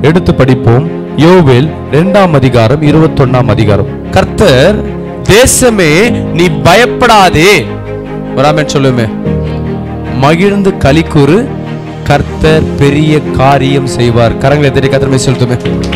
எடுத்து படிப்போம் யோவேல் இரண்டாம் அதிகாரம் இருபத்தொன்னாம் அதிகாரம் கர்த்தர் தேசமே நீ பயப்படாதே வராமன் சொல்லுமே மகிழ்ந்து களிக்கூறு கர்த்தர் பெரிய காரியம் செய்வார் கரங்களை தெரிய கத்திரமே செலுத்துமே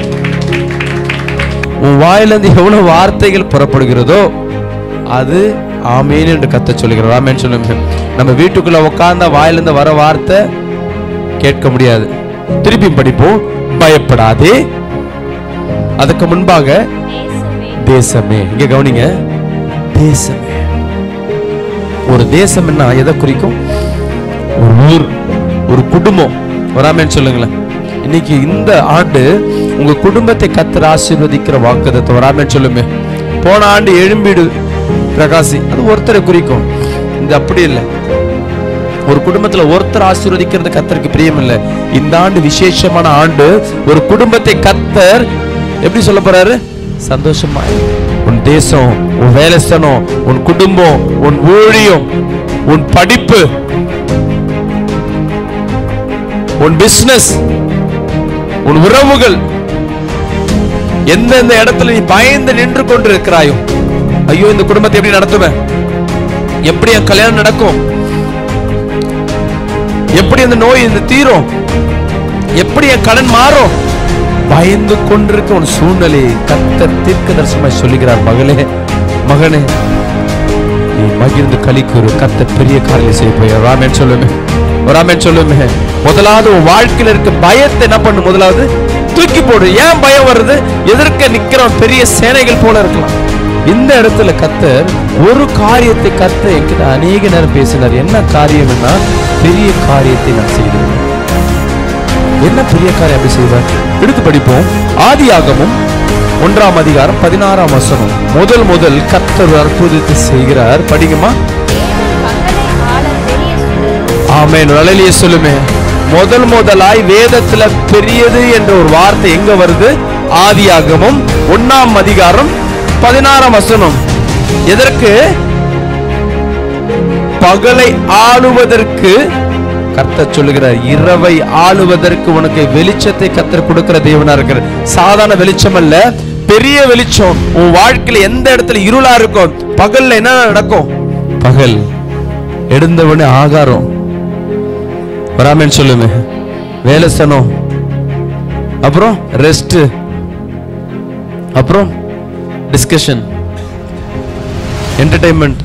உன் வாயிலிருந்து எவ்வளவு வார்த்தைகள் புறப்படுகிறதோ அது ஆமேன் என்று கத்த சொல்லுகிறார் ஆமேன் சொல்லுங்க நம்ம வீட்டுக்குள்ள உட்கார்ந்த வாயிலிருந்து வர வார்த்தை கேட்க முடியாது திருப்பி படிப்போம் பயப்படாதே அதுக்கு முன்பாக தேசமே தேசமே இங்க கவனிங்க தேசமே ஒரு தேசம் என்ன எதை குறிக்கும் ஒரு ஊர் ஒரு குடும்பம் வராமேன்னு சொல்லுங்களேன் இன்னைக்கு இந்த ஆண்டு உங்க குடும்பத்தை கத்தர் ஆசீர்வதிக்கிற வாக்குதத்தை வராமேன்னு சொல்லுமே போன ஆண்டு எழும்பிடு பிரகாசி அது ஒருத்தரை குறிக்கும் இது அப்படி இல்லை ஒரு குடும்பத்துல ஒருத்தர் ஆசீர்வதிக்கிறது கத்தருக்கு பிரியம் இல்லை இந்த ஆண்டு விசேஷமான ஆண்டு ஒரு குடும்பத்தை கத்தர் எப்படி சொல்ல போறாரு சந்தோஷமா உன் தேசம் உன் வேலைஸ்தனம் உன் குடும்பம் உன் ஊழியம் உன் படிப்பு உன் பிசினஸ் உன் உறவுகள் எந்தெந்த இடத்துல நீ பயந்து நின்று கொண்டிருக்கிறாயோ ஐயோ இந்த குடும்பத்தை எப்படி நடத்துவேன் எப்படி என் கல்யாணம் நடக்கும் எப்படி அந்த நோய் இந்த தீரும் எப்படி என் கடன் மாறும் பயந்து கொண்டிருக்க ஒரு சூழ்நிலையை கத்தர் தீர்க்க தரிசனமாய் சொல்லுகிறார் மகளே மகனே நீ மகிழ்ந்து கலிக்கூறு கத்த பெரிய காரியம் செய்ய போய் ராமேன் சொல்லுமே ராமேன் சொல்லுமே முதலாவது உன் வாழ்க்கையில இருக்க பயத்தை என்ன பண்ணு முதலாவது தூக்கி போடு ஏன் பயம் வருது எதிர்க்க நிக்கிறவன் பெரிய சேனைகள் போல இருக்கலாம் இந்த இடத்துல கத்தர் ஒரு காரியத்தை கத்த என்கிட்ட அநேக நேரம் பேசினார் என்ன காரியம்னா பெரிய காரியத்தை நான் செய்தேன் என்ன பெரிய காரியம் அப்படி செய்வார் எடுத்து படிப்போம் ஆதியாகமும் ஒன்றாம் அதிகாரம் பதினாறாம் வசனம் முதல் முதல் கர்த்தர் ஒரு அற்புதத்தை செய்கிறார் படிக்குமா பகலை ஆள பெரிய சுடரும் ஆமென் வளையிலேயே சொல்லுமே முதல் முதலாய் வேதத்துல பெரியது என்ற ஒரு வார்த்தை எங்க வருது ஆதியாகமும் ஒண்ணாம் அதிகாரம் பதினாறாம் வசனம் எதற்கு பகலை ஆளுவதற்கு கர்த்தர் சொல்லுகிறார் இரவை ஆளுவதற்கு உனக்கு வெளிச்சத்தை கர்த்தர் கொடுக்கிற தேவனா இருக்கிறார் சாதாரண வெளிச்சம் அல்ல பெரிய வெளிச்சம் உன் வாழ்க்கையில எந்த இடத்துல இருளா இருக்கும் பகல்ல என்ன நடக்கும் பகல் எடுந்தவனே ஆகாரம் வராமேன்னு சொல்லுமே வேலை சனம் அப்புறம் ரெஸ்ட் அப்புறம் டிஸ்கஷன் என்டர்டைன்மெண்ட்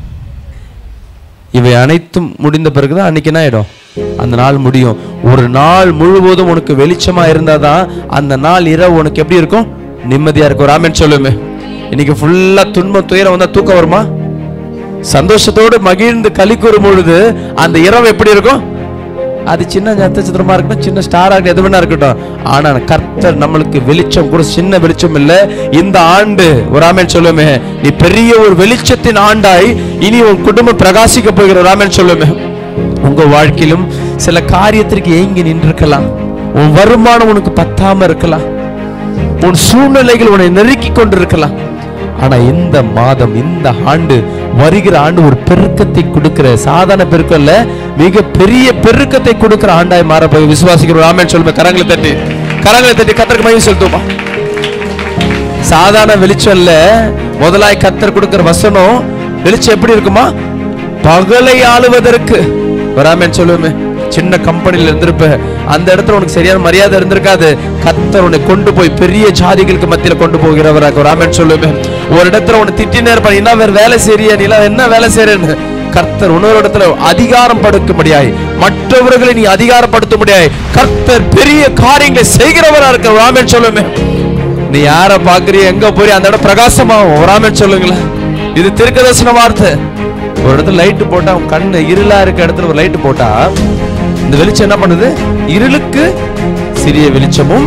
இவை அனைத்தும் முடிந்த பிறகுதான் அன்னைக்கு என்ன ஆயிடும் அந்த நாள் முடியும் ஒரு நாள் முழுவதும் உனக்கு வெளிச்சமா இருந்தாதான் அந்த நாள் இரவு உனக்கு எப்படி இருக்கும் நிம்மதியா இருக்கும் ராமன் சொல்லுமே இன்னைக்கு ஃபுல்லா துன்பம் துயரம் வந்தா தூக்கம் வருமா சந்தோஷத்தோடு மகிழ்ந்து களி கூறும் பொழுது அந்த இரவு எப்படி இருக்கும் அது சின்ன நட்சத்திரமா இருக்கட்டும் சின்ன ஸ்டாரா இருக்கட்டும் எது வேணா இருக்கட்டும் ஆனா கர்த்தர் நம்மளுக்கு வெளிச்சம் கூட சின்ன வெளிச்சம் இல்ல இந்த ஆண்டு ஒரு ஆமேன் சொல்லுமே நீ பெரிய ஒரு வெளிச்சத்தின் ஆண்டாய் இனி உன் குடும்பம் பிரகாசிக்க போகிற ராமன் சொல்லுமே உங்க வாழ்க்கையிலும் சில காரியத்திற்கு ஏங்கி நின்றிருக்கலாம் உன் வருமானம் உனக்கு பத்தாம இருக்கலாம் உன் சூழ்நிலைகள் உன்னை நெருக்கி கொண்டிருக்கலாம் ஆனா இந்த மாதம் இந்த ஆண்டு வருகிற ஆண்டு ஒரு பெருக்கத்தை கொடுக்கிற சாதாரண பெருக்கம் இல்ல மிக பெரிய பெருக்கத்தை கொடுக்கிற ஆண்டாய் மாற போய் விசுவாசிக்கிறோம் ஆமென் சொல்லுங்க கரங்களை தட்டி கரங்களை தட்டி கத்தருக்கு மகிழ்ச்சி செலுத்துமா சாதாரண வெளிச்சம் இல்ல முதலாய் கத்தர் கொடுக்கிற வசனம் வெளிச்சம் எப்படி இருக்குமா பகலை ஆளுவதற்கு வராமேன்னு சொல்லுவோமே சின்ன கம்பெனில இருந்திருப்ப அந்த இடத்துல உனக்கு சரியான மரியாதை இருந்திருக்காது கத்தர் உன்னை கொண்டு போய் பெரிய ஜாதிகளுக்கு மத்தியில கொண்டு போகிறவராக வராமேன்னு சொல்லுமே ஒரு இடத்துல உன்னை திட்டினே இருப்பான் என்ன வேற வேலை செய்றியா நீ எல்லாம் என்ன வேலை செய்யறேன்னு கர்த்தர் இன்னொரு இடத்துல அதிகாரம் படுக்கும்படியாய் மற்றவர்களை நீ அதிகாரப்படுத்த முடியாய் கர்த்தர் பெரிய காரியங்களை செய்கிறவரா இருக்க ராமன் சொல்லுமே நீ யார பாக்குறிய எங்க போறிய அந்த இடம் பிரகாசமாகும் வராம சொல்லுங்களேன் இது திருக்கதர்சன வார்த்தை ஒரு இடத்துல லைட் போட்டா உன் கண்ணு இருளா இருக்க இடத்துல ஒரு லைட் போட்டா இந்த வெளிச்சம் என்ன பண்ணுது இருளுக்கு சிறிய வெளிச்சமும்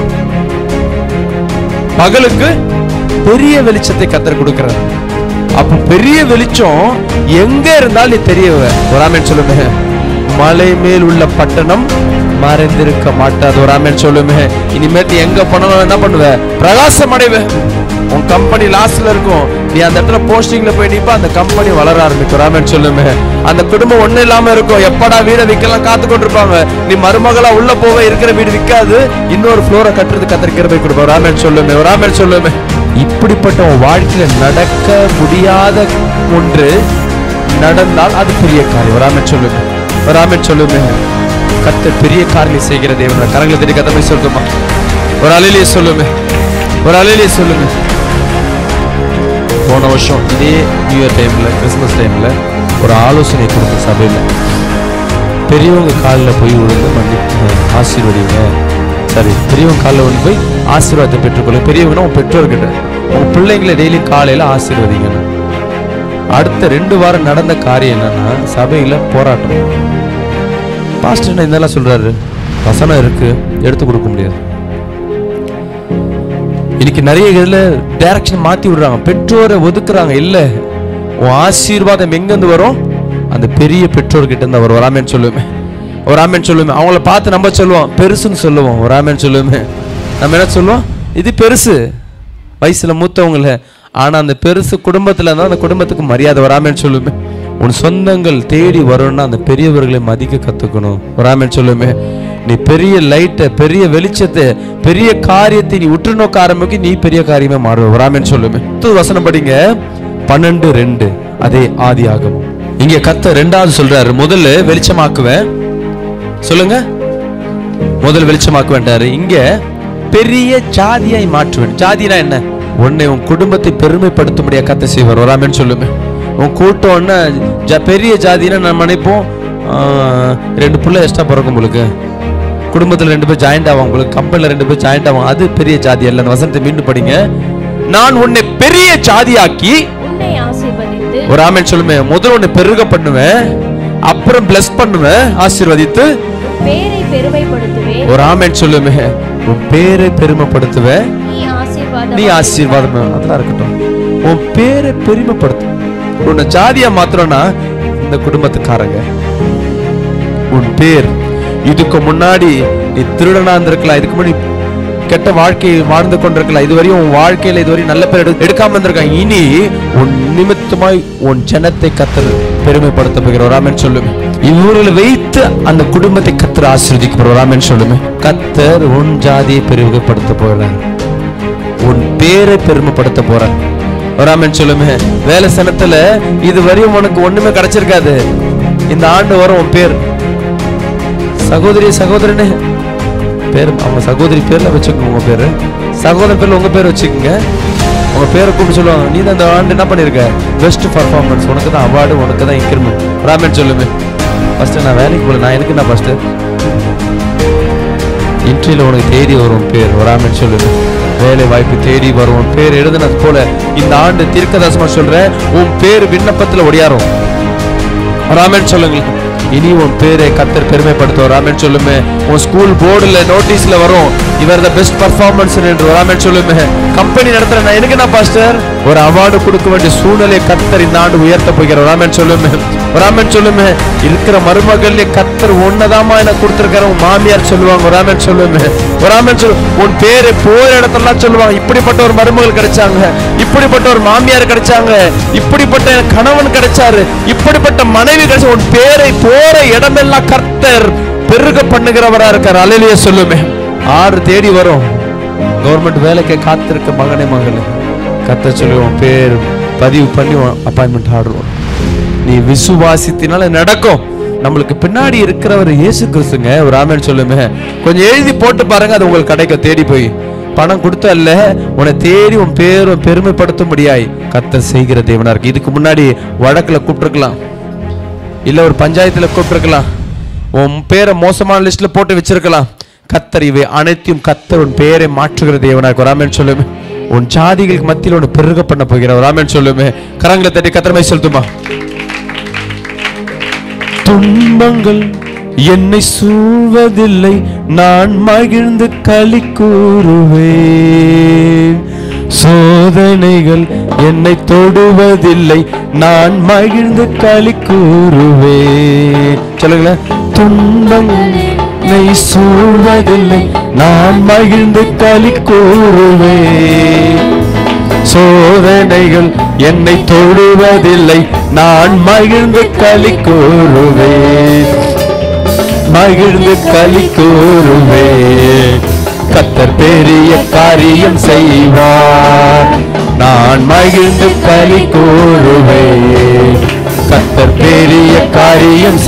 பகலுக்கு பெரிய வெளிச்சத்தை கத்தர் கொடுக்கிறார் அப்ப பெரிய வெளிச்சம் எங்க இருந்தாலும் நீ தெரியவ வராமேன்னு சொல்லுமே மலை மேல் உள்ள பட்டணம் மறைந்திருக்க மாட்டாது வராமேன்னு சொல்லுமே இனிமேட்டு எங்க போனாலும் என்ன பண்ணுவ பிரகாசம் அடைவ உன் கம்பெனி லாஸ்ட்ல இருக்கும் நீ அந்த இடத்துல போஸ்டிங்ல போய் நிப்ப அந்த கம்பெனி வளர ஆரம்பிக்கும் ராமன் சொல்லுமே அந்த குடும்பம் ஒண்ணு இல்லாம இருக்கும் எப்படா வீடை விற்கலாம் காத்து கொண்டிருப்பாங்க நீ மருமகளா உள்ள போக இருக்கிற வீடு விற்காது இன்னொரு ஃப்ளோரை கட்டுறது கத்திரிக்கிற போய் கொடுப்போம் ராமன் சொல்லுமே ராமன் சொல்லுமே இப்படிப்பட்ட உன் வாழ்க்கையில நடக்க முடியாத ஒன்று நடந்தால் அது பெரிய காரியம் ராமன் சொல்லுமே ராமன் சொல்லுமே கத்த பெரிய காரியம் செய்கிற தேவன் கரங்களை தெரிய கதமை சொல்லுமா ஒரு அலையிலேயே சொல்லுமே ஒரு அலையிலேயே சொல்லுமே போன வருஷம் இதே நியூ இயர் டைமில் கிறிஸ்மஸ் டைமில் ஒரு ஆலோசனை கொடுத்த சபையில் பெரியவங்க காலில் போய் விழுந்து மன்னி ஆசீர்வதிங்க சரி பெரியவங்க காலில் விழுந்து போய் ஆசீர்வாதத்தை பெற்றுக்கொள்ள பெரியவங்கன்னா உன் பெற்றோர்கிட்ட உன் பிள்ளைங்களை டெய்லி காலையில் ஆசீர்வதிங்கன்னு அடுத்த ரெண்டு வாரம் நடந்த காரியம் என்னன்னா சபையில் போராட்டம் பாஸ்டர் என்ன இதெல்லாம் சொல்றாரு வசனம் இருக்கு எடுத்து கொடுக்க முடியாது இன்னைக்கு நிறைய இதுல டைரக்ஷன் மாத்தி விடுறாங்க பெற்றோரை ஒதுக்குறாங்க இல்ல உன் ஆசீர்வாதம் எங்கிருந்து வரும் அந்த பெரிய பெற்றோர்கிட்ட இருந்து அவர் வராமேன்னு சொல்லுவேன் ஒரு ஆமேன்னு சொல்லுவேன் அவங்கள பார்த்து நம்ம சொல்லுவோம் பெருசுன்னு சொல்லுவோம் ஒரு ஆமேன்னு சொல்லுவேன் நம்ம என்ன சொல்லுவோம் இது பெருசு வயசுல மூத்தவங்கள ஆனா அந்த பெருசு குடும்பத்துல இருந்தா அந்த குடும்பத்துக்கு மரியாதை வராமேன்னு சொல்லுவேன் உன் சொந்தங்கள் தேடி வரணும்னா அந்த பெரியவர்களை மதிக்க கத்துக்கணும் வராமேன்னு சொல்லுவேன் நீ பெரிய லைட்டை பெரிய வெளிச்சத்தை பெரிய காரியத்தை நீ உற்று நோக்க ஆரம்பிக்க நீ பெரிய காரியமே மாறுவ வராமேன்னு சொல்லுமே அடுத்தது வசனம் படிங்க பன்னெண்டு ரெண்டு அதே ஆதி ஆகமம் இங்க கத்த ரெண்டாவது சொல்றாரு முதல்ல வெளிச்சமாக்குவேன் சொல்லுங்க முதல் வெளிச்சமாக்குவேன்டாரு இங்க பெரிய ஜாதியாய் மாற்றுவேன் ஜாதினா என்ன உன்னை உன் குடும்பத்தை பெருமைப்படுத்தும்படியா கத்த செய்வார் வராமேன்னு சொல்லுமே உன் கூட்டம் என்ன ஜ- பெரிய ஜாதினா நம்ம நினைப்போம் ஆஹ், ரெண்டு புள்ள எக்ஸ்ட்ரா பிறக்கும் உங்களுக்கு குடும்பத்துல ரெண்டு பேர் ஜாயிண்ட் ஆவாங்க உங்களுக்கு கம்பெனில ரெண்டு பேர் ஜாயிண்ட் ஆவாங்க அது பெரிய ஜாதி அல்ல அந்த வசனத்தை மீண்டும் படிங்க நான் உன்னை பெரிய ஜாதியாக்கி உன்னை ஆசீர்வதித்து ஒரு ஆமென் சொல்லுமே முதல்ல உன்னை பெருக பண்ணுவேன் அப்புறம் பிளஸ் பண்ணுவேன் ஆசீர்வதித்து பேரை பெருமைப்படுத்துவேன் ஒரு ஆமென் சொல்லுமே உன் பேரை பெருமைப்படுத்துவேன் நீ ஆசீர்வாதம் நீ ஆசீர்வாதம் அதெல்லாம் இருக்கட்டும் உன் பேரை பெருமைப்படுத்து உன்னை ஜாதியா மாத்திரம்னா இந்த குடும்பத்துக்காரங்க உன் பேர் இதுக்கு முன்னாடி நீ திருடனா இருந்திருக்கலாம் இதுக்கு முன்னாடி கெட்ட வாழ்க்கையை வாழ்ந்து கொண்டிருக்கலாம் இதுவரையும் உன் வாழ்க்கையில இதுவரையும் நல்ல பேர் எடு- எடுக்காம இருந்திருக்காங்க இனி உன் நிமித்தமாய் உன் ஜனத்தை கத்தர் பெருமைப்படுத்த போகிற ராமன் சொல்லுமே இவர்களை வைத்து அந்த குடும்பத்தை கத்தர் ஆசிர்வதிக்க ராமன் சொல்லுமே கத்தர் உன் ஜாதியை பெருமைப்படுத்த போகிறார் உன் பேரை பெருமைப்படுத்த போறேன் வராமன் சொல்லுமே வேலை சனத்துல இது வரையும் உனக்கு ஒண்ணுமே கிடைச்சிருக்காது இந்த ஆண்டு வரும் உன் பேர் சகோதரி சகோதரனே பேர் அவங்க சகோதரி பேர்ல வச்சுக்கோங்க உங்க பேரு சகோதரன் பேர்ல உங்க பேர் வச்சுக்கோங்க உங்க பேரை கூப்பிட்டு சொல்லுவாங்க நீ தான் இந்த ஆண்டு என்ன பண்ணிருக்க பெஸ்ட் பர்ஃபார்மன்ஸ் உனக்கு தான் அவார்டு உனக்கு தான் இன்க்ரிமெண்ட் ராமன் சொல்லுமே ஃபர்ஸ்ட் நான் வேலைக்கு போல நான் எனக்கு நான் ஃபர்ஸ்ட் இன்ட்ரியில் உனக்கு தேடி வரும் பேர் வராமல் சொல்லுது வேலை வாய்ப்பு தேடி வரும் உன் பேர் எழுதுனது போல இந்த ஆண்டு தீர்க்கதாசமா சொல்றேன் உன் பேர் விண்ணப்பத்துல ஒடியாரும் ராமன் சொல்லுங்க இனி உன் பேரை கத்தர் பெருமைப்படுத்துவோம் ராமன் சொல்லுமே உன் ஸ்கூல் போர்டுல நோட்டீஸ்ல வரும் இவர் த பெஸ்ட் பர்ஃபார்மன்ஸ் என்று ராமன் சொல்லுமே கம்பெனி நடத்துற நான் எனக்கு என்ன பாஸ்டர் ஒரு அவார்டு கொடுக்க வேண்டிய சூழ்நிலையை கத்தர் இந்த ஆண்டு உயர்த்த போகிற ராமன் சொல்லுமே ராமன் சொல்லுமே இருக்கிற மருமகள் கத்தர் ஒன்னதாமா எனக்கு கொடுத்திருக்கிற உன் மாமியார் சொல்லுவாங்க ராமன் சொல்லுமே ராமன் சொல்லு உன் பேரை போற இடத்தெல்லாம் சொல்லுவாங்க இப்படிப்பட்ட ஒரு மருமகள் கிடைச்சாங்க இப்படிப்பட்ட ஒரு மாமியார் கிடைச்சாங்க இப்படிப்பட்ட எனக்கு கணவன் கிடைச்சாரு இப்படிப்பட்ட மனைவி கிடைச்ச உன் பேரை போற இடமெல்லாம் கர்த்தர் பெருக பண்ணுகிறவரா இருக்கார் அலையிலேயே சொல்லுமே ஆறு தேடி வரும் கவர்மெண்ட் வேலைக்கு காத்திருக்க மகனே மகளே கர்த்தர் சொல்லி உன் பேர் பதிவு பண்ணி அப்பாயின்மெண்ட் ஆடுவோம் நீ விசுவாசித்தினால நடக்கும் நம்மளுக்கு பின்னாடி இருக்கிறவர் இயேசு கிறிஸ்துங்க ஒரு ஆமென் சொல்லுமே கொஞ்சம் எழுதி போட்டு பாருங்க அது உங்களுக்கு கிடைக்கும் தேடி போய் பணம் கொடுத்த அல்ல உன்னை தேடி உன் பேரும் பெருமைப்படுத்தும்படியாய் கர்த்தர் செய்கிற தேவனா இருக்கு இதுக்கு முன்னாடி வழக்குல கூப்பிட்டுருக்கலாம் இல்ல ஒரு பஞ்சாயத்துல கூப்பிட்டுருக்கலாம் உன் பேரை மோசமான லிஸ்ட்ல போட்டு வச்சிருக்கலாம் கத்தர் இவை அனைத்தையும் கத்தர் உன் பேரை மாற்றுகிற தேவனா இருக்கு ராமன் சொல்லுமே உன் ஜாதிகளுக்கு மத்தியில் உன்னை பெருக பண்ண போகிற ராமன் சொல்லுமே கரங்களை தட்டி கத்திரமை செலுத்துமா துன்பங்கள் என்னை சூழ்வதில்லை நான் மகிழ்ந்து களி கூறுவேன் சோதனைகள் என்னை தொடுவதில்லை நான் மகிழ்ந்து களி கூறுவேன் சொல்லுங்களேன் துன்பங்கள் என்னை சூழ்வதில்லை நான் மகிழ்ந்து களி கூறுவேன் சோதனைகள் என்னை தொடுவதில்லை நான் மகிழ்ந்து களி கூறுவேன் மகிழ்ந்து களி கூறுவே கத்தர் பெரிய காரியம் செய்வார் நான் மகிழ்ந்து களி கூறுவே கத்தர் பெரிய காரியம்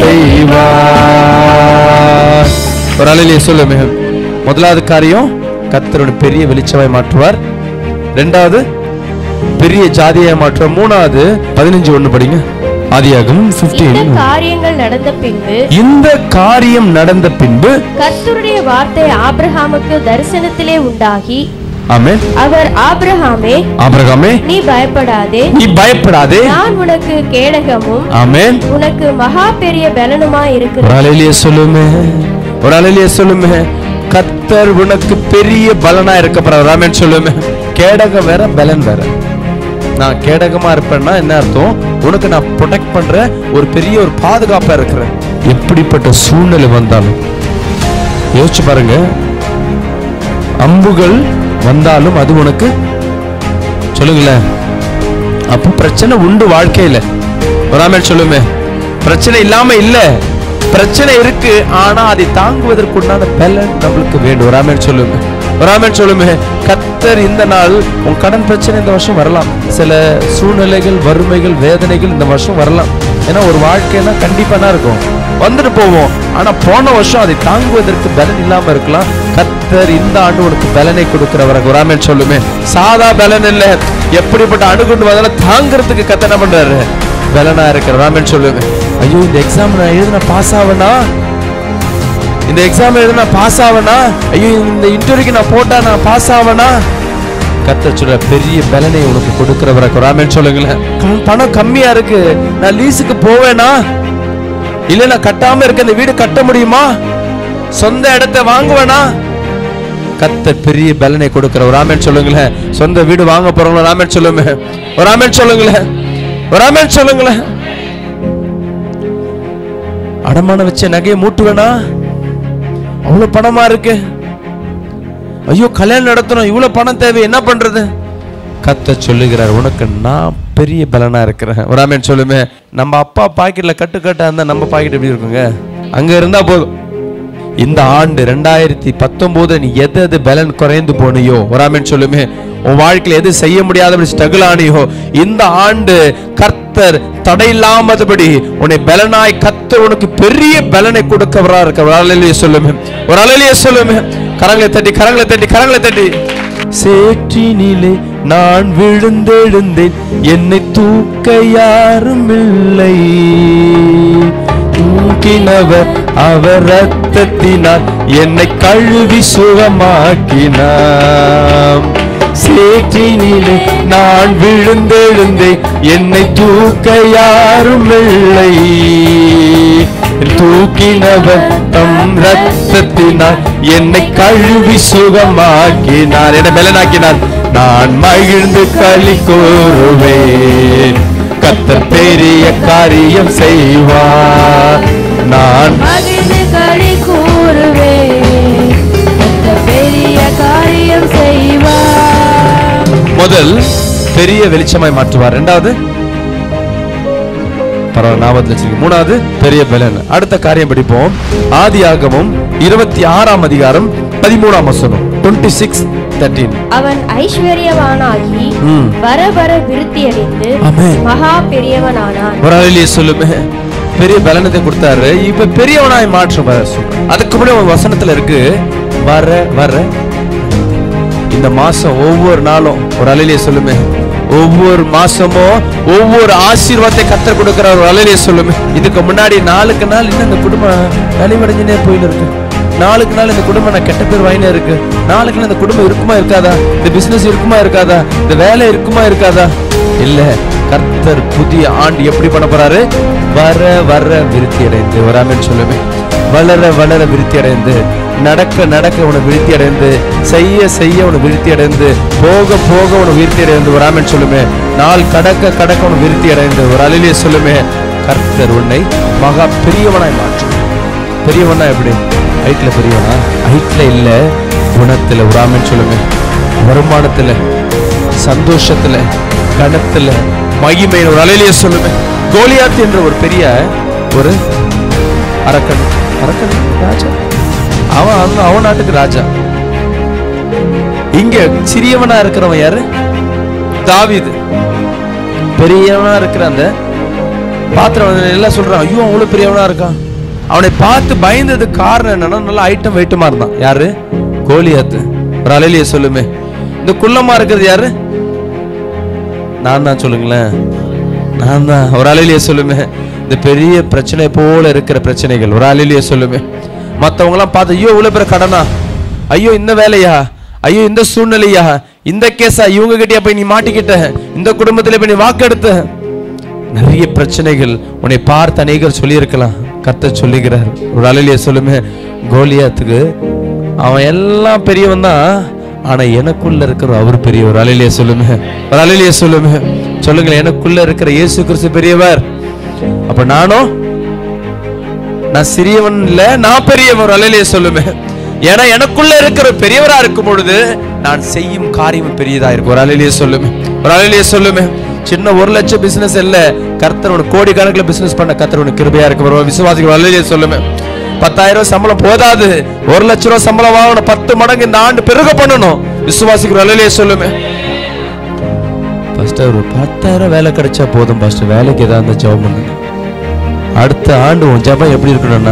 செய்வார் ஒரு அலையிலே சொல்லுமே முதலாவது காரியம் கத்தரோட பெரிய வெளிச்சமாய் மாற்றுவார் ரெண்டாவது பெரிய ஜாதியை மாற்றுவார் மூணாவது பதினஞ்சு ஒண்ணு படிங்க ஆதியாகும் இந்த 15 காரியங்கள் நடந்த பின்பு இந்த காரியம் நடந்த பின்பு கர்த்தருடைய வார்த்தை ஆபிரகாமுக்கு தரிசனத்திலே உண்டாகி ஆமென் அவர் ஆபிரகாமே ஆபிரகாமே நீ பயப்படாதே நீ பயப்படாதே நான் உனக்கு கேடகமும் ஆமென் உனக்கு மகா பெரிய பலனுமா ஒரு இருக்கிறேன் அலையிலேயே சொல்லுமே ஒரு அலையிலேயே சொல்லுமே கத்தர் உனக்கு பெரிய பலனா இருக்க போறார் ஆமென் சொல்லுமே கேடகம் வேற பலன் வேற நான் கேடகமா இருப்பேன்னா என்ன அர்த்தம் உனக்கு நான் ப்ரொடெக்ட் பண்ற ஒரு பெரிய ஒரு பாதுகாப்பா இருக்கிறேன் எப்படிப்பட்ட சூழ்நிலை வந்தாலும் யோசிச்சு பாருங்க அம்புகள் வந்தாலும் அது உனக்கு சொல்லுங்களேன் அப்போ பிரச்சனை உண்டு வாழ்க்கையில வராமல் சொல்லுமே பிரச்சனை இல்லாம இல்ல பிரச்சனை இருக்கு ஆனா அதை தாங்குவதற்குண்டான பலன் நம்மளுக்கு வேண்டும் வராமல் சொல்லுமே வராமல் சொல்லுமே கத்தர் இந்த நாள் உன் கடன் பிரச்சனை இந்த வருஷம் வரலாம் சில சூழ்நிலைகள் வறுமைகள் வேதனைகள் இந்த வருஷம் வரலாம் ஏன்னா ஒரு வாழ்க்கைன்னா கண்டிப்பா என்ன இருக்கும் வந்துட்டு போவோம் ஆனா போன வருஷம் அதை தாங்குவதற்கு பலன் இல்லாம இருக்கலாம் கத்தர் இந்த ஆண்டு உனக்கு பலனை கொடுக்கிறவராக வராமல் சொல்லுமே சாதா பலன் இல்ல எப்படிப்பட்ட அணுகுண்டு வந்தாலும் தாங்கிறதுக்கு கத்த என்ன பண்றாரு பலனா இருக்கிற ராமன் சொல்லுவேன் ஐயோ இந்த எக்ஸாம் நான் எழுதின பாஸ் ஆவனா இந்த எக்ஸாம் எழுதின பாஸ் ஆவனா ஐயோ இந்த இன்டர்வியூக்கு நான் போட்டா நான் பாஸ் ஆவனா கத்த சொல்ற பெரிய பலனை உனக்கு கொடுக்கிறவராக ராமன் சொல்லுங்களேன் க- பணம் கம்மியா இருக்கு நான் லீஸுக்கு போவேனா இல்ல நான் கட்டாம இருக்க இந்த வீடு கட்ட முடியுமா சொந்த இடத்தை வாங்குவேனா கத்தர் பெரிய பலனை கொடுக்கிற ஒரு ஆமேன் சொல்லுங்களேன் சொந்த வீடு வாங்க போறவங்க ஒரு ஆமேன் சொல்லுங்க ஒரு ஆமேன் சொல்லுங்களேன் ஒரு ஆமேன் சொல்லுங்களேன் அடமான வச்ச நகையை மூட்டுவேனா அவ்வளவு பணமா இருக்கு ஐயோ கல்யாணம் நடத்தணும் இவ்வளவு பணம் தேவை என்ன பண்றது கத்த சொல்லுகிறார் உனக்கு நான் பெரிய பலனா இருக்கிறேன் ஒரு ஆமேன் சொல்லுமே நம்ம அப்பா பாக்கெட்ல கட்டு கட்டா இருந்தா நம்ம பாக்கெட் எப்படி இருக்குங்க அங்க இருந்தா போதும் இந்த ஆண்டு ரெண்டாயிரத்தி பத்தொன்பது நீ எது எது பலன் குறைந்து போனியோ ஒரு ஆமேன் சொல்லுமே உன் வாழ்க்கையில எது செய்ய முடியாதபடி ஸ்ட்ரகிள் ஆனியோ இந்த ஆண்டு கர்த்தர் தடையில்லாமதுபடி உன்னை பலனாய் கர்த்தர் உனக்கு பெரிய பலனை கொடுக்கவரா இருக்க ஒரு அலையிலேயே சொல்லுமே ஒரு அலையிலேயே சொல்லுமே கரங்களை தட்டி கரங்களை தட்டி கரங்களை தட்டி சேற்றினிலே நான் விழுந்தெழுந்தேன் என்னை தூக்க யாரும் இல்லை தூக்கினவர் அவர் ரத்தத்தினால் என்னை கழுவி சுகமாக்கினார் சேற்றினிலே நான் விழுந்தெழுந்தேன் என்னை தூக்க யாரும் இல்லை தூக்கினவர் தம் ரத்தத்தினால் என்னை கழுவி சுகமாக்கினார் என்னை பலனாக்கினார் நான் மகிழ்ந்து களி கூறுவேன் கத்தர் பெரிய காரியம் செய்வார் நான் மகிழ்ந்து களி கூறுவே பெரிய காரியம் செய்வார் முதல் பெரிய வெளிச்சமாய் மாற்றுவார் இரண்டாவது பரவாயில்ல ஞாபகத்தில் வச்சிருக்கீங்க மூணாவது பெரிய பலன் அடுத்த காரியம் படிப்போம் ஆதியாகமம் இருபத்தி ஆறாம் அதிகாரம் பதிமூணாம் வசனம் டுவெண்ட்டி சிக்ஸ் தேர்ட்டீன் அவன் ஐஸ்வர்யவானாகி ம். வர வர விருத்தியடைந்து ஆமென். மகா பெரியவனானான் ஒரு அலையிலேயே சொல்லுமே பெரிய பலனத்தை கொடுத்தாரு இப்ப பெரியவனாய் மாற்றம் வர சொல்றேன். அதுக்கு முன்னாடி ஒரு வசனத்துல இருக்கு வர வர இந்த மாசம் ஒவ்வொரு நாளும் ஒரு அலையிலேயே சொல்லுமே ஒவ்வொரு மாசமும் ஒவ்வொரு ஆசீர்வாதத்தை கத்தர் கொடுக்கிற ஒரு அலையிலேயே சொல்லுமே இதுக்கு முன்னாடி நாளுக்கு நாள் இன்னும் இந்த குடும்பம் நலிவடைஞ்சுனே போயின்னு இருக்கு நாளுக்கு நாள் இந்த குடும்பம் நான் கெட்ட பேர் வாங்கினே இருக்கு நாளுக்கு நாள் இந்த குடும்பம் இருக்குமா இருக்காதா இந்த பிசினஸ் இருக்குமா இருக்காதா இந்த வேலை இருக்குமா இருக்காதா இல்ல கர்த்தர் புதிய ஆண்டு எப்படி பண்ண போறாரு வர வர விருத்தி அடைந்து வராமன்னு சொல்லுமே வளர வளர விருத்தி அடைந்து நடக்க நடக்க உன விருத்தி அடைந்து செய்ய செய்ய உன விருத்தி அடைந்து போக போக உன விருத்தி அடைந்து வராமன்னு சொல்லுமே நாள் கடக்க கடக்க உன விருத்தி அடைந்து ஒரு அலையிலே சொல்லுமே கர்த்தர் உன்னை மகா பெரியவனாய் மாற்றும் பெரியவனா எப்படி ஹைட்ல பெரியவனா ஹைட்ல இல்ல குணத்துல விடாமன்னு சொல்லுங்க வருமானத்துல சந்தோஷத்துல கனத்துல மகிமை ஒரு அலையிலேயே சொல்லுவேன் கோலியாத் என்ற ஒரு பெரிய ஒரு அரக்கன் அரக்கன் ராஜா அவன் அவன் அவன் நாட்டுக்கு ராஜா இங்க சிறியவனா இருக்கிறவன் யாரு தாவீது பெரியவனா இருக்கிற அந்த பாத்திரம் எல்லாம் சொல்றான் ஐயோ அவ்வளவு பெரியவனா இருக்கான் அவனை பார்த்து பயந்ததுக்கு காரணம் என்னன்னா நல்ல ஐட்டம் வெயிட்டுமா இருந்தான் யாரு கோலியாத்து ஒரு அலையிலேயே சொல்லுமே இந்த குள்ளமா இருக்கிறது யாரு நான் தான் சொல்லுங்களேன் நான் தான் ஒரு அலையிலேயே சொல்லுமே இந்த பெரிய பிரச்சனை போல இருக்கிற பிரச்சனைகள் ஒரு அலையிலேயே சொல்லுமே மற்றவங்களாம் பார்த்து ஐயோ இவ்வளோ பேர் கடனா ஐயோ இந்த வேலையா ஐயோ இந்த சூழ்நிலையா இந்த கேஸா இவங்க கிட்டயா போய் நீ மாட்டிக்கிட்ட இந்த குடும்பத்துல போய் நீ வாக்கெடுத்த நிறைய பிரச்சனைகள் உன்னை பார்த்து அநேகர் சொல்லியிருக்கலாம் கர்த்தர் சொல்லுகிறார் ஒரு அலையிலேயே சொல்லுமே கோலியாத்துக்கு அவன் எல்லாம் பெரியவன் தான் ஆனா எனக்குள்ள இருக்கிற அவர் பெரியவர் அலையிலேயே சொல்லுமே ஒரு அலையிலேயே சொல்லுமே சொல்லுங்களேன் எனக்குள்ள இருக்கிற இயேசு கிறிஸ்து பெரியவர் அப்ப நானும் நான் சிறியவன் இல்ல நான் பெரியவர் அலையிலேயே சொல்லுமே ஏன்னா எனக்குள்ள இருக்கிற பெரியவரா இருக்கும் பொழுது நான் செய்யும் காரியம் பெரியதா இருக்கும் ஒரு அலையிலேயே சொல்லுமே ஒரு அலையிலேயே சொல்லுமே சின்ன ஒரு லட்சம் பிசினஸ் இல்ல கர்த்தர் உனக்கு கோடி கணக்கில் பிசினஸ் பண்ண கர்த்தர் உனக்கு கிருபையா இருக்கு ஒரு விசுவாசிகள் அலையிலேயே சொல்லுமே பத்தாயிரம் ரூபாய் சம்பளம் போதாது ஒரு லட்ச ரூபாய் சம்பளம் வாங்கணும் பத்து மடங்கு இந்த ஆண்டு பெருக பண்ணணும் விசுவாசிக்கிற அலையிலேயே சொல்லுமே பாஸ்டர் ஒரு பத்தாயிரம் வேலை கிடைச்சா போதும் பாஸ்டர் வேலைக்கு ஏதாவது இருந்தா ஜெபம் பண்ணுங்க அடுத்த ஆண்டு உன் ஜெபம் எப்படி இருக்கணும்னா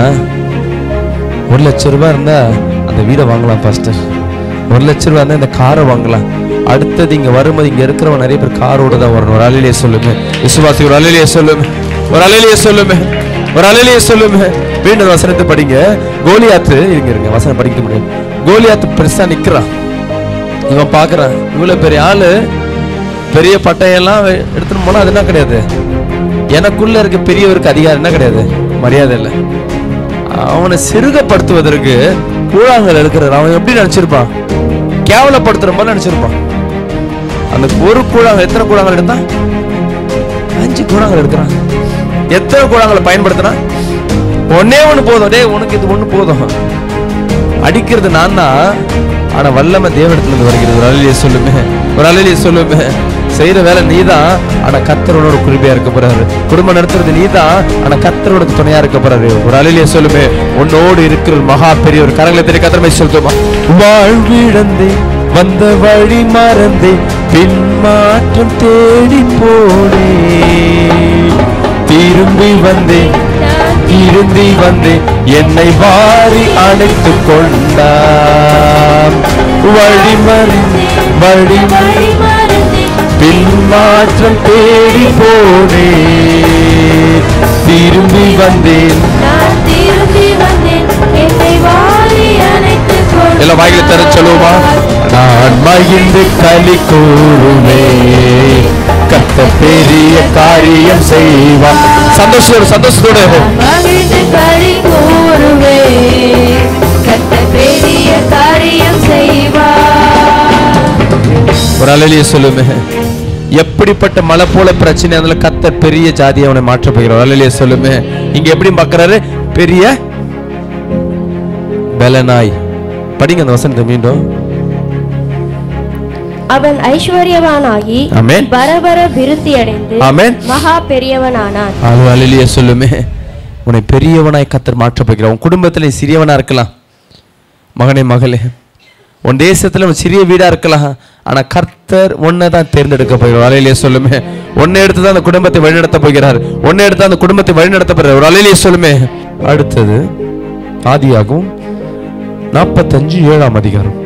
ஒரு லட்ச ரூபாய் இருந்தா அந்த வீடை வாங்கலாம் பாஸ்டர் ஒரு லட்ச ரூபாய் இருந்தா இந்த காரை வாங்கலாம் அடுத்தது இங்க வரும்போது இங்க இருக்கிறவங்க நிறைய பேர் காரோட தான் வரணும் ஒரு அலையிலேயே சொல்லுமே விசுவாசி ஒரு அலையிலேயே சொல்லுமே ஒரு அலையிலேயே சொல்லுமே ஒரு அலையிலேயே சொல்லுமே மீண்டும் வசனத்தை படிங்க கோலியாத்து இருங்க இருங்க வசனம் படிக்க முடியாது கோலியாத்து பெருசா நிக்கிறான் இவன் பார்க்கறான் இவ்வளவு பெரிய ஆளு பெரிய பட்டையெல்லாம் வெ- எடுத்துட்டு போனா அது என்ன கிடையாது எனக்குள்ள இருக்க பெரியவருக்கு அதிகாரம் என்ன கிடையாது மரியாதை இல்லை அவனை சிறுகப்படுத்துவதற்கு கூழாங்கல் எடுக்கிறார் அவன் எப்படி நினைச்சிருப்பான் கேவலப்படுத்துற மாதிரி நினைச்சிருப்பான் அந்த ஒரு கூழாங்கல் எத்தனை கூழாங்கல் எடுத்தான் அஞ்சு கூழாங்கல் எடுக்கிறான் எத்தனை கூழாங்கலை பயன்படுத்தினான் ஒன்னே ஒண்ணு போதும் டேய் உனக்கு இது ஒண்ணு போதும் அடிக்கிறது நான் தான் ஆனா வல்லமை தேவனிடத்துல இருந்து வருகிறது ஒரு அலையிலேயே சொல்லுமே ஒரு அலையிலேயே சொல்லுமே செய்யற வேலை நீதான் ஆனா கத்தரோட குறிப்பையா இருக்க போறாரு குடும்பம் நடத்துறது நீதான் ஆனா கத்தரோட துணையா இருக்க போறாரு ஒரு அலையிலேயே சொல்லுமே உன்னோடு இருக்கிற ஒரு மகா பெரிய ஒரு கரங்களை தெரிய கத்திரமை சொல்லுமா வாழ்விழந்தே வந்த வழி மறந்தே பின் மாற்றம் தேடி போனே திரும்பி வந்தேன் திருந்தி வந்து என்னை வாரி அணைத்து கொண்டான் வழிமறி வழிமறி பின்மாற்றம் தேடி போனே திரும்பி வந்தேன் எல்லாம் வாயில தர சொல்லுவோமா நான் மகிழ்ந்து களி கூறுமே கத்த பெரிய காரியம் செய்வான் சந்தோஷம் சந்தோஷத்தோட மகிழ்ந்து களி கூறுவே கத்த பெரிய காரியம் செய்வார் ஒரு அலையிலேயே சொல்லுமே எப்படிப்பட்ட மலை போல பிரச்சனை அதுல கத்தர் பெரிய ஜாதி அவனை மாற்ற போகிறார் அலையிலேயே சொல்லுமே இங்க எப்படி பார்க்கறாரு பெரிய பெலனாய் படிங்க அந்த வசனத்தை மீண்டும் அவன் ஐஸ்வர்யவானாகி ஆமென். பரபர விருத்தி அடைந்து ஆமென். மகா பெரியவனானான் அது அலையிலேயே சொல்லுமே உன்னை பெரியவனாய் கத்தர் மாற்ற போகிறார் உன் குடும்பத்துல நீ சிறியவனா இருக்கலாம் மகனே மகளே உன் தேசத்துல உன் சிறிய வீடா இருக்கலாம் ஆனா கர்த்தர் உன்னை தான் தேர்ந்தெடுக்க போகிறார் அலையிலேயே சொல்லுமே உன்னை எடுத்து தான் அந்த குடும்பத்தை வழிநடத்த போகிறார் உன்னை எடுத்து அந்த குடும்பத்தை வழிநடத்த போகிறார் ஒரு அலையிலேயே சொல்லுமே அடுத்தது ஆதியாகும் நாற்பத்தஞ்சு ஏழாம் அதிகாரம்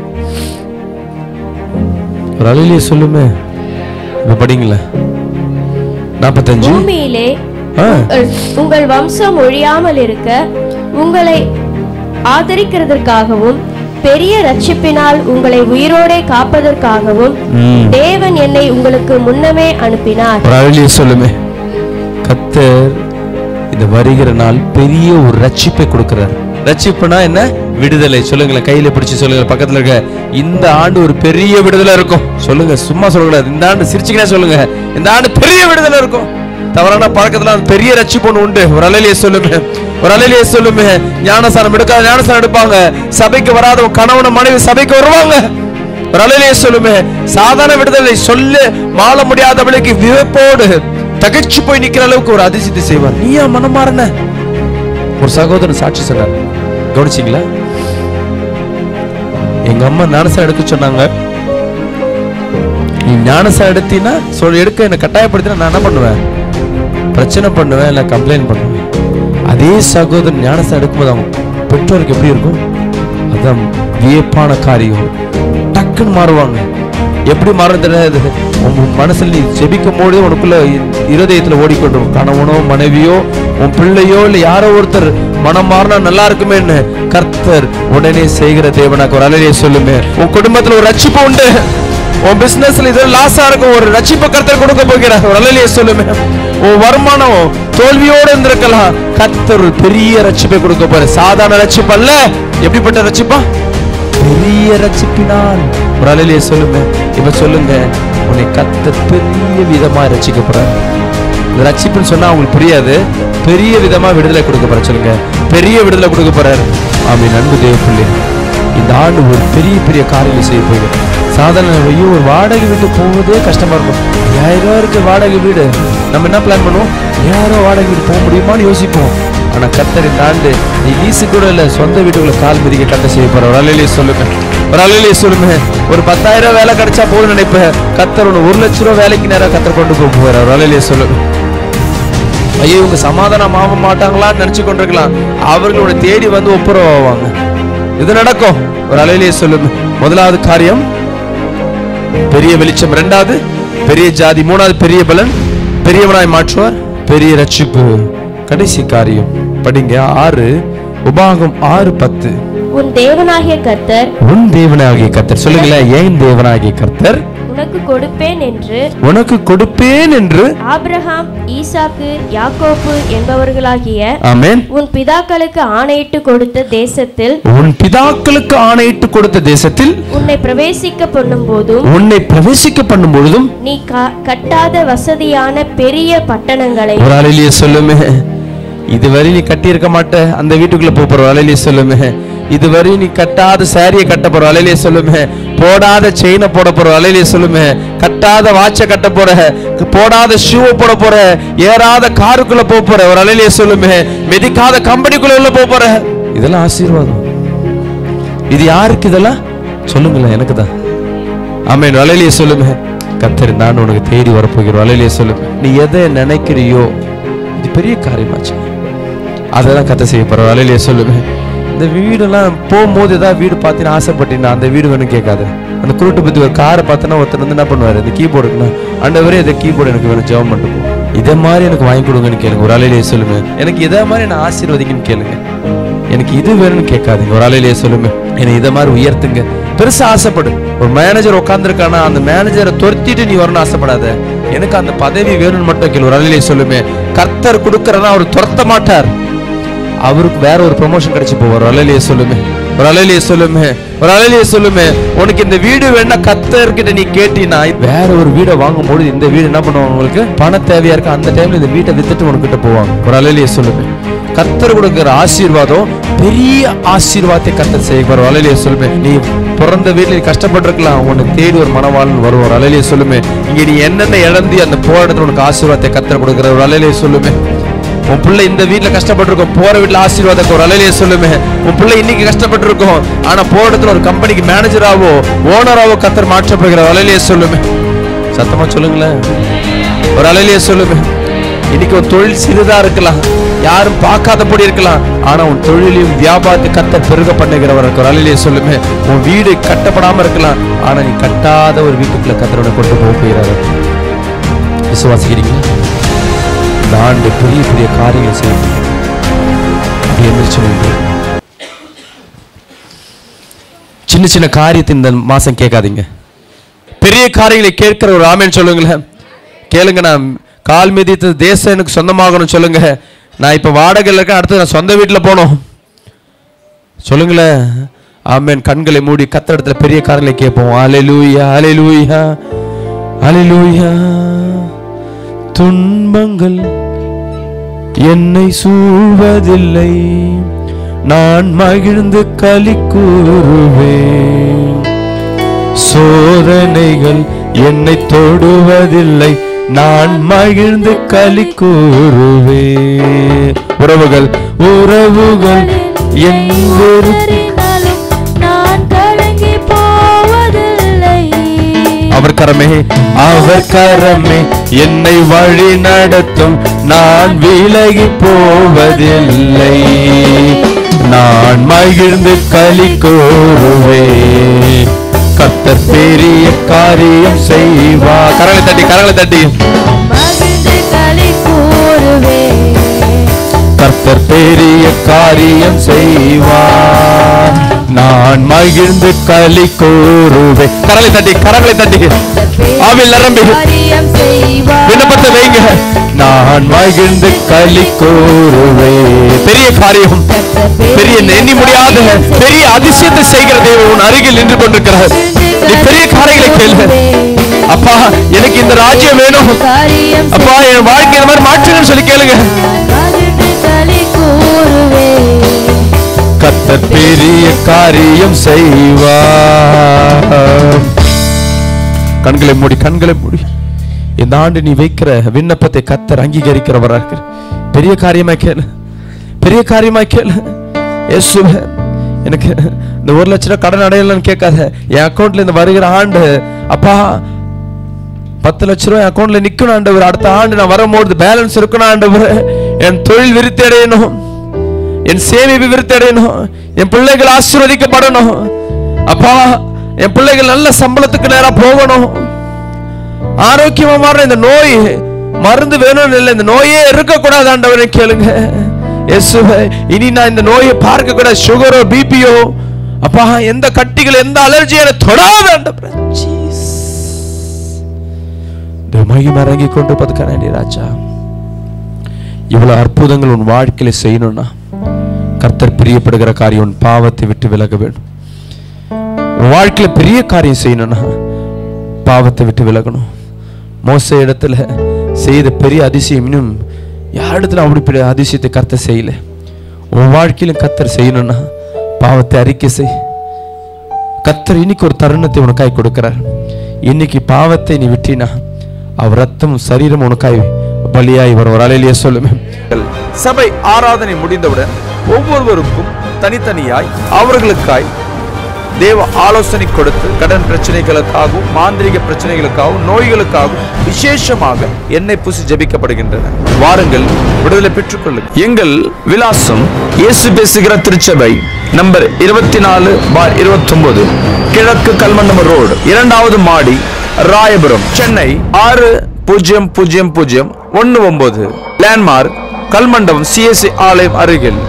ஒரு அலையிலேயே சொல்லுமே இப்ப படிங்களேன் நாற்பத்தஞ்சு பூமியிலே ஆ உங்கள்- உங்கள் வம்சம் ஒழியாமல் இருக்க உங்களை ஆதரிக்கிறதற்காகவும் பெரிய ரட்சிப்பினால் உங்களை உயிரோடே காப்பதற்காகவும் ம். தேவன் என்னை உங்களுக்கு முன்னமே அனுப்பினார் ஒரு அழலிய சொல்லுமே கத்தர் இந்த வருகிற நாள் பெரிய ஒரு ரட்சிப்பை கொடுக்கிறார் ரட்சிப்புனா என்ன விடுதலை சொல்லுங்களேன் கையில பிடிச்சு சொல்லுங்க பக்கத்துல இருக்க இந்த ஆண்டு ஒரு பெரிய விடுதலை இருக்கும் சொல்லுங்க சும்மா சொல்லக்கூடாது இந்த ஆண்டு சிரிச்சுக்கினே சொல்லுங்க இந்த ஆண்டு பெரிய விடுதலை இருக்கும் தவறான பழக்கத்துல அந்த பெரிய ரட்சிப்பு ஒண்ணு உண்டு ஒரு அலையிலேயே சொல்லுமே ஒரு அலையிலேயே சொல்லுமே ஞானசானம் எடுக்காத ஞானசானம் எடுப்பாங்க சபைக்கு வராத உன் கணவன மனைவி சபைக்கு வருவாங்க ஒரு அலையிலே சொல்லுமே சாதாரண விடுதலை சொல்ல மாள முடியாதவளுக்கு வியப்போடு தகைச்சு போய் நிக்கிற அளவுக்கு ஒரு அதிசயத்தை செய்வார் நீயா மனம் மாறின ஒரு சகோதரன் சாட்சி சொன்னார் கவனிச்சிங்களா எங்க அம்மா ஞானசா எடுக்க சொன்னாங்க நீ ஞானசா எடுத்தீன்னா சொல் எடுக்க என்ன கட்டாயப்படுத்தினா நான் என்ன பண்ணுவேன் பிரச்சனை பண்ணுவேன் இல்லை கம்ப்ளைண்ட் பண்ணுவேன் அதே சகோதரன் ஞானசா எடுக்கும்போது அவங்க பெற்றோருக்கு எப்படி இருக்கும் அதான் வியப்பான காரியம் டக்குன்னு மாறுவாங்க எப்படி மாறும் தெரியாது உன் மனசுல நீ ஜெபிக்கும் போதே உனக்குள்ள இருதயத்துல ஓடிக்கொண்டிருக்கும் கணவனோ மனைவியோ உன் பிள்ளையோ இல்ல யாரோ ஒருத்தர் மனம் மாறினா நல்லா இருக்குமேன்னு கர்த்தர் உடனே செய்கிற தேவனாக்கு ஒரு அலையிலே சொல்லுமே உன் குடும்பத்துல ஒரு ரட்சிப்பு உண்டு உன் பிசினஸ்ல இது லாஸா இருக்கும் ஒரு ரட்சிப்பு கர்த்தர் கொடுக்க போகிறார் ஒரு அலையிலே சொல்லுமே உன் வருமானம் தோல்வியோடு இருந்திருக்கலாம் கர்த்தர் ஒரு பெரிய ரட்சிப்பை கொடுக்க போற சாதாரண ரட்சிப்பு அல்ல எப்படிப்பட்ட ரட்சிப்பா பெரிய ரட்சிப்பினால் ஒரு அலையிலே சொல்லுங்க இப்ப சொல்லுங்க உன்னை கத்த பெரிய விதமா ரட்சிக்க போறார் இந்த ரட்சிப்புன்னு சொன்னா அவங்களுக்கு புரியாது பெரிய விதமா விடுதலை கொடுக்க போற சொல்லுங்க பெரிய விடுதலை கொடுக்க போறாரு ஆமீன் அன்பு தேவ பிள்ளை இந்த ஆண்டு ஒரு பெரிய பெரிய காரியங்களை செய்ய போகிறேன் சாதாரண ஐயோ ஒரு வாடகை வீட்டு போவதே கஷ்டமா இருக்கும் ஐயாயிரம் ரூபா இருக்கு வாடகை வீடு நம்ம என்ன பிளான் பண்ணுவோம் ஐயாயிரம் ரூபா வாடகை வீடு போக முடியுமான்னு யோசிப்போம் ஆனா கத்தர் இந்த ஆண்டு நீ லீஸு கூட இல்ல சொந்த வீட்டுக்குள்ள கால் மிதிக்க கட்ட செய்ய போற ஒரு அலையிலே சொல்லுங்க ஒரு அலையிலே சொல்லுங்க ஒரு பத்தாயிரம் ரூபாய் வேலை கிடைச்சா போதும் நினைப்பேன் கத்தர் ஒன்று ஒரு லட்ச ரூபா வேலைக்கு நேரம் கத்தர் கொண்டு போக போறார் ஒரு அலையிலே சொல்லுங்க ஐயோ இவங்க சமாதானம் ஆக மாட்டாங்களான்னு நினைச்சு கொண்டிருக்கலாம் அவர்களோட தேடி வந்து ஒப்புரவாவாங்க இது நடக்கும் ஒரு அலையிலேயே சொல்லுங்க முதலாவது காரியம் பெரிய வெளிச்சம் இரண்டாவது பெரிய ஜாதி மூணாவது பெரிய பலன் பெரியவனாய் மாற்றுவார் பெரிய ரட்சிப்பு கடைசி காரியம் படிங்க ஆறு உபாகம் ஆறு பத்து உன் தேவனாகிய கர்த்தர் உன் தேவனாகிய கர்த்தர் சொல்லுங்களேன் ஏன் தேவனாகிய கர்த்தர் உனக்கு கொடுப்பேன் என்று உனக்கு கொடுப்பேன் என்று ஆபிரகாம் ஈசாக்கு யாக்கோப்பு என்பவர்களாகிய ஆமென் உன் பிதாக்களுக்கு ஆணையிட்டு கொடுத்த தேசத்தில் உன் பிதாக்களுக்கு ஆணையிட்டு கொடுத்த தேசத்தில் உன்னை பிரவேசிக்க பண்ணும் போதும் உன்னை பிரவேசிக்க பண்ணும் பொழுதும் நீ கா- கட்டாத வசதியான பெரிய பட்டணங்களை ஒரு அலையிலேயே சொல்லுமே இதுவரை நீ கட்டி இருக்க மாட்ட அந்த வீட்டுக்குள்ள போக போற அலையிலேயே சொல்லுமே இதுவரை நீ கட்டாத சாரியை கட்ட போற அலையிலேயே சொல்லுமே போடாத செயினை போட போற அலையிலேயே சொல்லுமே கட்டாத வாட்சை கட்ட போற போடாத ஷூவை போட போற ஏறாத காருக்குள்ள போக போற ஒரு அலையிலேயே சொல்லுமே மிதிக்காத கம்பெனிக்குள்ள உள்ள போக போற இதெல்லாம் ஆசீர்வாதம் இது யாருக்கு இதெல்லாம் சொல்லுங்களேன் எனக்கு தான் ஆமென் அலையிலேயே சொல்லுங்க கத்தர் நான் உனக்கு தேடி வரப்போகிறோம் அலையிலேயே சொல்லுங்க நீ எதை நினைக்கிறியோ இது பெரிய காரியமாச்சு அதை தான் கத்த செய்ய போற அலையிலேயே சொல்லுங்க இந்த வீடெல்லாம் போகும்போது ஏதாவது வீடு பார்த்தீங்கன்னா ஆசைப்பட்டீங்கன்னா அந்த வீடு வேணும் கேட்காது அந்த குருட்டு பத்தி ஒரு காரை பார்த்தோன்னா ஒருத்தர் வந்து என்ன பண்ணுவாரு இந்த கீபோர்டுக்குன்னா அண்டவரே இந்த கீபோர்டு எனக்கு வேணும் ஜெபம் பண்ணிட்டு போ. இதே மாதிரி எனக்கு வாங்கி கொடுங்கன்னு கேளுங்க ஒரு அலையிலேயே சொல்லுங்க எனக்கு இதே மாதிரி நான் ஆசீர்வதிங்கன்னு கேளுங்க எனக்கு இது வேணும்னு கேட்காதீங்க ஒரு ஆளையிலேயே சொல்லுங்க என்னை இதை மாதிரி உயர்த்துங்க பெருசா ஆசைப்படு ஒரு மேனேஜர் உட்காந்துருக்கானா அந்த மேனேஜரை துரத்திட்டு நீ வரணும்னு ஆசைப்படாத எனக்கு அந்த பதவி வேணும்னு மட்டும் கேளு ஒரு ஆளையிலேயே சொல்லுமே கர்த்தர் கொடுக்கறதா அவர் துரத்த மாட்டார் அவருக்கு வேற ஒரு ப்ரொமோஷன் கிடைச்சு போவார் ஒரு அலையிலேயே சொல்லுமே ஒரு அலையிலேயே சொல்லுமே ஒரு அலையிலேயே சொல்லுமே உனக்கு இந்த வீடு வேணா கத்தர்கிட்ட நீ கேட்டினா வேற ஒரு வீடை வாங்கும்போது இந்த வீடு என்ன பண்ணுவாங்க உங்களுக்கு பண தேவையா இருக்கு அந்த டைம்ல இந்த வீட்டை வித்துட்டு உனக்கிட்ட போவாங்க ஒரு அலையிலேயே சொல்லுமே கர்த்தர் கொடுக்கிற ஆசீர்வாதம் பெரிய ஆசீர்வாதத்தை கர்த்தர் செய்ய ஒரு அலையிலேயே சொல்லுமே நீ பிறந்த வீட்டுல நீ கஷ்டப்பட்டிருக்கலாம் உன்னை தேடி ஒரு மனவாளன் வரும் ஒரு அலையிலேயே சொல்லுமே இங்க நீ என்னென்ன இழந்து அந்த போராட்டத்துல உனக்கு ஆசீர்வாதத்தை கர்த்தர் கொடுக்கிற ஒரு அலையிலேயே சொல்லுமே உன் பிள்ளை இந்த வீட்ல கஷ்டப்பட்டிருக்கோம் போற வீட்ல ஆசீர்வாதத்தை ஒரு அலையிலேயே சொல்லுமே உன் பிள்ளை இன்னைக்கு கஷ்டப்பட்டிருக்கோம் ஆனா போற இடத்துல ஒரு கம்பெனிக்கு மேனேஜராவோ ஓனராவோ கத்தர் மாற்றப்படுகிற ஒரு அலையிலேயே சொல்லுமே சத்தமா சொல்லுங்களேன் ஒரு அலையிலேயே சொல்லுமே இன்னைக்கு உன் தொழில் சிறிதா இருக்கலாம் யாரும் பார்க்காதபடி இருக்கலாம் ஆனா உன் தொழிலையும் வியாபாரத்தை கத்த பெருக பண்ணுகிறவர் இருக்கு ஒரு அலையிலேயே சொல்லுமே உன் வீடு கட்டப்படாம இருக்கலாம் ஆனா நீ கட்டாத ஒரு வீட்டுக்குள்ள கத்தரோட கொண்டு போக போகிறாரு விசுவாசிக்கிறீங்களா இந்த ஆண்டு பெரிய பெரிய காரியங்கள் செய்யும் அப்படி எந்திரிச்சு நின்று. சின்ன சின்ன காரியத்தை இந்த மாசம் கேட்காதீங்க பெரிய காரியங்களை கேட்கிற ஒரு ஆமேன்னு சொல்லுங்களேன் கேளுங்க நான் கால் மிதித்து தேசம் எனக்கு சொந்தமாகணும் சொல்லுங்க நான் இப்ப வாடகையில் இருக்கேன் அடுத்து நான் சொந்த வீட்டில் போகணும் சொல்லுங்களேன் ஆமேன் கண்களை மூடி கத்தடத்துல பெரிய காரியங்களை கேட்போம் அலையூயா அலையூயா அலையூயா துன்பங்கள் என்னை சூழ்வதில்லை நான் மகிழ்ந்து களி கூறுவேன் சோதனைகள் என்னை தொடுவதில்லை நான் மகிழ்ந்து களி கூறுவே உறவுகள் உறவுகள் என் ஒரு இடறினாலும் நான் கலங்கி போவதில்லை அவர் கரமே அவர் கரமே என்னை வழி நடத்தும் நான் விலகி போவதில்லை நான் மகிழ்ந்து களி கூறுவே கத்தர் பெரிய காரியம் செய்வா கரங்களை தட்டி கரங்களை தட்டி மகிழ்ந்து களி கூறுவே கர்த்தர் பெரிய காரியம் செய்வார் நான் மகிழ்ந்து களி கூறுவே கரங்களை தட்டி கரங்களை தட்டி ஆவில் நிரம்பி காரியம் செய்வார் விண்ணப்பத்தை வைங்க நான் மகிழ்ந்து களி கூறுவே பெரிய காரியம் பெரிய எண்ணி முடியாத பெரிய அதிசயத்தை செய்கிற தேவன் உன் அருகில் நின்று கொண்டிருக்கிறார் நீ பெரிய காரியங்களை கேளு அப்பா எனக்கு இந்த ராஜ்யம் வேணும் காரியம் அப்பா என் வாழ்க்கை இந்த மாதிரி மாற்றுங்கன்னு சொல்லி கேளுங்க மகிழ்ந்து களி கூறுவே கத்தர் பெரிய காரியம் செய்வார் கண்களை மூடி கண்களை மூடி இந்த ஆண்டு நீ வைக்கிற விண்ணப்பத்தை கத்தர் அங்கீகரிக்கிறவரா இருக்கிற பெரிய காரியமா கேளு பெரிய காரியமா கேளு இயேசுவே எனக்கு இந்த ஒரு லட்ச ரூபாய் கடன் அடையலன்னு கேட்காத என் அக்கௌண்ட்ல இந்த வருகிற ஆண்டு அப்பா பத்து லட்ச ரூபாய் அக்கௌண்ட்ல நிக்கணும் ஆண்டவர் அடுத்த ஆண்டு நான் வரும்போது பேலன்ஸ் இருக்கணும் ஆண்டவர் என் தொழில் விருத்தி அடையணும் என் சேமிப்பு விருத்தி அடையணும் என் பிள்ளைகள் ஆசீர்வதிக்கப்படணும் அப்பா என் பிள்ளைகள் நல்ல சம்பளத்துக்கு நேரா போகணும் ஆரோக்கியமா மாற இந்த நோய் மருந்து வேணும்னு இல்லை இந்த நோயே இருக்கக்கூடாது ஆண்டவரை கேளுங்க இயேசுவே இனி நான் இந்த நோயை பார்க்க கூடாது சுகரோ பிபியோ அப்பா எந்த கட்டிகள் எந்த அலர்ஜி என தொடாத ஆண்டவரே ஜீஸ். இந்த மகிமை இறங்கி கொண்டு பதுக்கிறேன் ராஜா இவ்வளவு அற்புதங்கள் உன் வாழ்க்கையில செய்யணும்னா கர்த்தர் பிரியப்படுகிற காரியம் உன் பாவத்தை விட்டு விலக வேண்டும் உன் வாழ்க்கையில பெரிய காரியம் செய்யணும்னா பாவத்தை விட்டு விலகணும் மோச இடத்துல செய்த பெரிய அதிசயம் இன்னும் யாரிடத்துல அப்படி பெரிய அதிசயத்தை கர்த்தர் செய்யல உன் வாழ்க்கையிலும் கர்த்தர் செய்யணும்னா பாவத்தை அறிக்கை செய் கர்த்தர் இன்னைக்கு ஒரு தருணத்தை உனக்காய் கொடுக்கிறார் இன்னைக்கு பாவத்தை நீ விட்டினா அவர் ரத்தம் சரீரம் உனக்காய் பலியாய் வரும் ஒரு அலையிலேயே சொல்லுமே சபை ஆராதனை முடிந்தவுடன் ஒவ்வொருவருக்கும் தனித்தனியாய் அவர்களுக்காய் தேவ ஆலோசனை கொடுத்து கடன் பிரச்சனைகளுக்காகவும் மாந்திரிக பிரச்சனைகளுக்காகவும் நோய்களுக்காகவும் விசேஷமாக எண்ணெய் பூசி ஜெபிக்கப்படுகின்றன வாருங்கள் விடுதலை பெற்றுக்கொள்ளுங்கள் எங்கள் விலாசம் இயேசு பேசுகிற திருச்சபை நம்பர் இருபத்தி நாலு பார் இருபத்தி கிழக்கு கல்மண்டம ரோடு இரண்டாவது மாடி ராயபுரம் சென்னை ஆறு பூஜ்ஜியம் பூஜ்ஜியம் பூஜ்ஜியம் ஒன்று ஒன்பது லேண்ட்மார்க் கல்மண்டபம் சிஎஸ்சி ஆலயம் அருகில்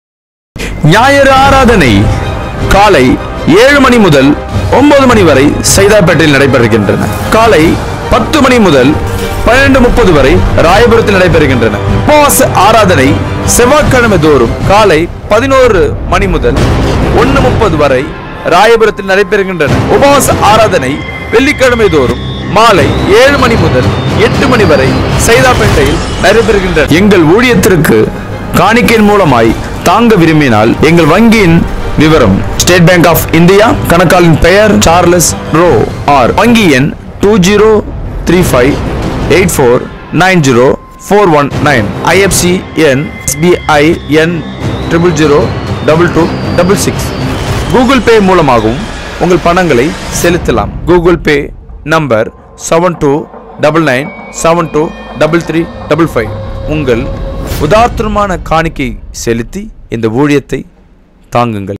ஞாயிறு ஆராதனை காலை ஏழு மணி முதல் ஒன்பது மணி வரை சைதாப்பேட்டையில் நடைபெறுகின்றன காலை பத்து மணி முதல் பன்னிரண்டு முப்பது வரை ராயபுரத்தில் நடைபெறுகின்றன உபவாச ஆராதனை செவ்வாய்க்கிழமை தோறும் காலை பதினோரு மணி முதல் ஒன்று முப்பது வரை ராயபுரத்தில் நடைபெறுகின்றன உபவாச ஆராதனை வெள்ளிக்கிழமை தோறும் மாலை ஏழு மணி முதல் எட்டு மணி வரை சைதாப்பேட்டையில் நடைபெறுகின்றன எங்கள் ஊழியத்திற்கு காணிக்கையின் மூலமாய் தாங்க விரும்பினால் எங்கள் வங்கியின் விவரம் ஸ்டேட் பேங்க் ஆஃப் இந்தியா கணக்காளின் பெயர் சார்லஸ் ரோ ஆர் வங்கி எண் two zero three five eight four nine zero four one nine IFSC எண் எஸ்பிஐ எண் triple zero double two double six Google Pay மூலமாகவும் உங்கள் பணங்களை செலுத்தலாம் Google Pay number seven two double nine seven two double three double five உங்கள் உதார்த்தமான காணிக்கை செலுத்தி இந்த ஊழியத்தை தாங்குங்கள்